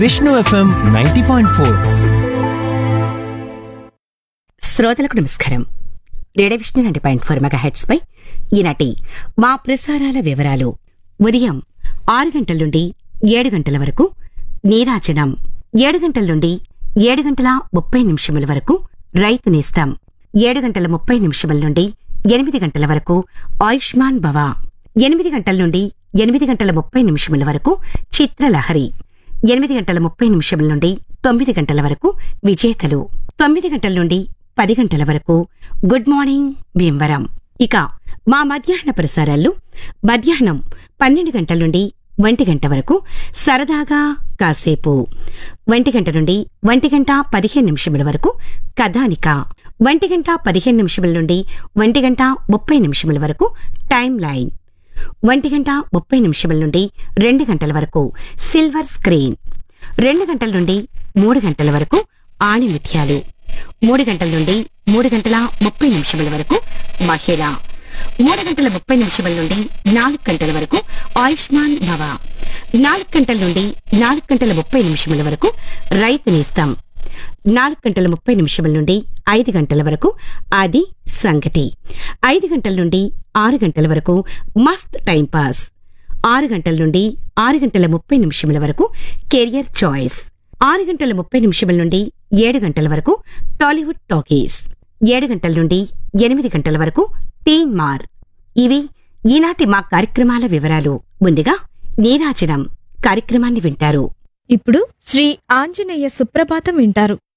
Vishnu FM ninety point four శ్రోతలకు నమస్కారం radio Vishnu ninety point four mega heads పై ఈనాటి మా ప్రసారాల వివరాలు ఉదయం ఆరు గంటల నుండి ఏడు గంటల వరకు నీరాజనం ఏడు గంటల నుండి ఏడు గంటల ముప్పై నిమిషముల వరకు రైతు నేస్తాం ఏడు గంటల ముప్పై నిమిషముల నుండి ఎనిమిది గంటల వరకు ఆయుష్మాన్ భవ ఎనిమిది గంటల నుండి ఎనిమిది గంటల ముప్పై నిమిషముల వరకు చిత్రలహరి ఎనిమిది గంటల ముప్పై నిమిషముల నుండి తొమ్మిది గంటల వరకు విజేతలు తొమ్మిది గంటల నుండి పది గంటల వరకు గుడ్ మార్నింగ్ భీమవరం ఇక మా మధ్యాహ్న ప్రసారాల్లో మధ్యాహ్నం పన్నెండు గంటల నుండి ఒంటి గంట వరకు సరదాగా కాసేపు ఒంటి గంట నుండి ఒంటి గంట పదిహేను నిమిషముల వరకు కథానిక ఒంటి గంట పదిహేను నిమిషముల నుండి ఒంటి గంట ముప్పై నిమిషముల వరకు టైం లైన్ ఒంటి గంట ముప్పై నిమిషముల నుండి రెండు గంటల వరకు సిల్వర్ స్క్రీన్ రెండు గంటల నుండి మూడు గంటల వరకు ఆణిముత్యాలు మూడు గంటల నుండి మూడు గంటల ముప్పై నిమిషముల వరకు మహిళ మూడు గంటల ముప్పై నిమిషముల నుండి నాలుగు గంటల వరకు ఆయుష్మాన్ భవ నాలుగు గంటల నుండి నాలుగు గంటల ముప్పై నిమిషముల వరకు రైతు నేస్తాం నాలుగు గంటల ముప్పై నిమిషముల నుండి ఐదు గంటల వరకు అది సంగతి ఐదు గంటల నుండి ఆరు గంటల వరకు మస్త్ టైం పాస్ ఆరు గంటల నుండి ఆరు గంటల ముప్పై నిమిషముల వరకు కెరియర్ చాయిస్ ఆరు గంటల ముప్పై నిమిషముల నుండి ఏడు గంటల వరకు టాలీవుడ్ టాకీస్ ఏడు గంటల నుండి ఎనిమిది గంటల వరకు టీన్ మార్ ఇవి ఈనాటి మా కార్యక్రమాల వివరాలు ముందుగా నీరాజనం కార్యక్రమాన్ని వింటారు ఇప్పుడు శ్రీ ఆంజనేయ సుప్రభాతం వింటారు